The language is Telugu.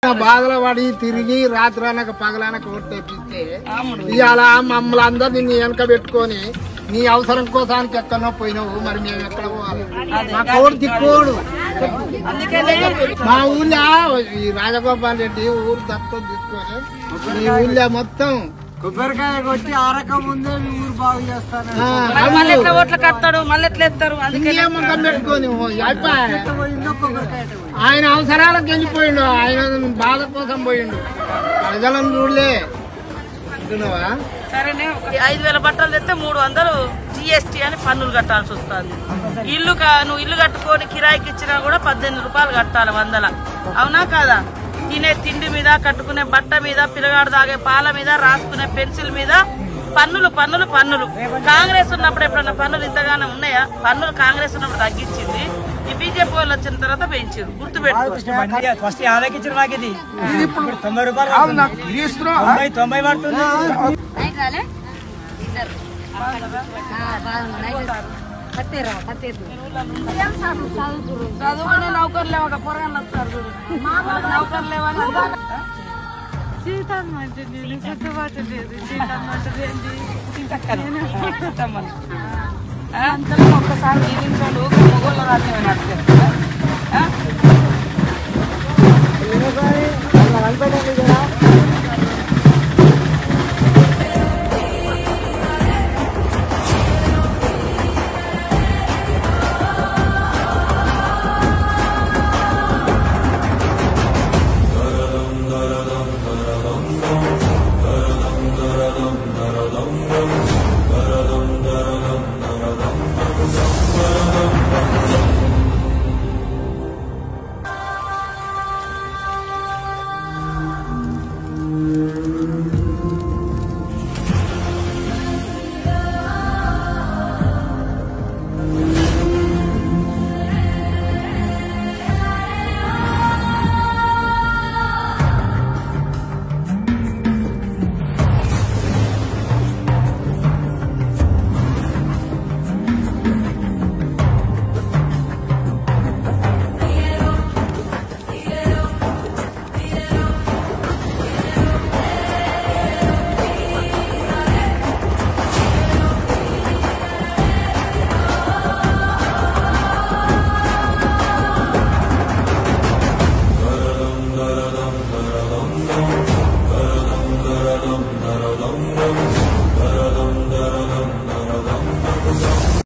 బాధల పడి తిరిగి రాత్రి అనక పగలనక ఓటు తెప్పిస్తే ఇవాళ మమ్మల్ని అందరు నీ వెనక పెట్టుకొని నీ అవసరం కోసానికి ఎక్కడో పోయినావు మరి మేము ఎక్కడ పోవాలి మా కోడు దిక్కోడు మా ఊళ్ళో ఈ రాజగోపాల్ రెడ్డి ఊరు దత్తం తీసుకొని ఈ ఊళ్ళో మొత్తం కొబ్బరికాయ కొట్టి ఆరక ముందే మీ ఊరు బాగు చేస్తాను ఆ, మళ్ళీ ఎట్లా అడుగు. ఓట్లు కడతాడు మళ్ళీ ఎట్లా ఎత్తారు అందుకే ఇంకే ముఖం పెట్టుకొని ఓ, అయిపోయి పోయిందో కొబ్బరికాయ అటు పోయింది. ఆయన అవసరాలకు వెళ్ళిపోయిండు ఆయన బాధ కోసం పోయిండు ప్రజలను చూడలే అంటున్నావా సరేనే ఒక ఐదు వేల బట్టలు తెస్తే మూడు వందలు జిఎస్టీ అని పన్నులు కట్టాల్సి వస్తుంది ఇల్లు కా- నువ్వు ఇల్లు కట్టుకొని కిరాయికి ఇచ్చినా కూడా పద్దెనిమిది రూపాయలు కట్టాలి వందల అవునా కాదా తినే తిండి మీద కట్టుకునే బట్ట మీద పిల్లగాడు తాగే పాల మీద రాసుకునే పెన్సిల్ మీద పన్నులు పన్నులు పన్నులు కాంగ్రెస్ ఉన్నప్పుడు ఎప్పుడన్నా పన్నులు ఇంతగానే ఉన్నాయా పన్నులు కాంగ్రెస్ ఉన్నప్పుడు తగ్గించింది ఈ బీజేపీ వాళ్ళు వచ్చిన తర్వాత పెంచారు గుర్తుపెట్టుకో ఫస్ట్ యాభైకి ఇచ్చిన నాకు ఇది ఇప్పుడు తొంభై రూపాయలు పడుతుంది. తొంభై తొంభై పడుతుంది నైట్ రాలే ఇద్దరు బాగుంది కత్తేరా కత్తేరు చదువుకునే నౌకర్లు లేవక పొరగాళ్ళు వస్తారు చూడు. వాళ్ళకి నౌకర్లు లేవని ఒక్కసారి జీవించాడు ఒక మొగోళ్ళ రాజ్యం నడిచారు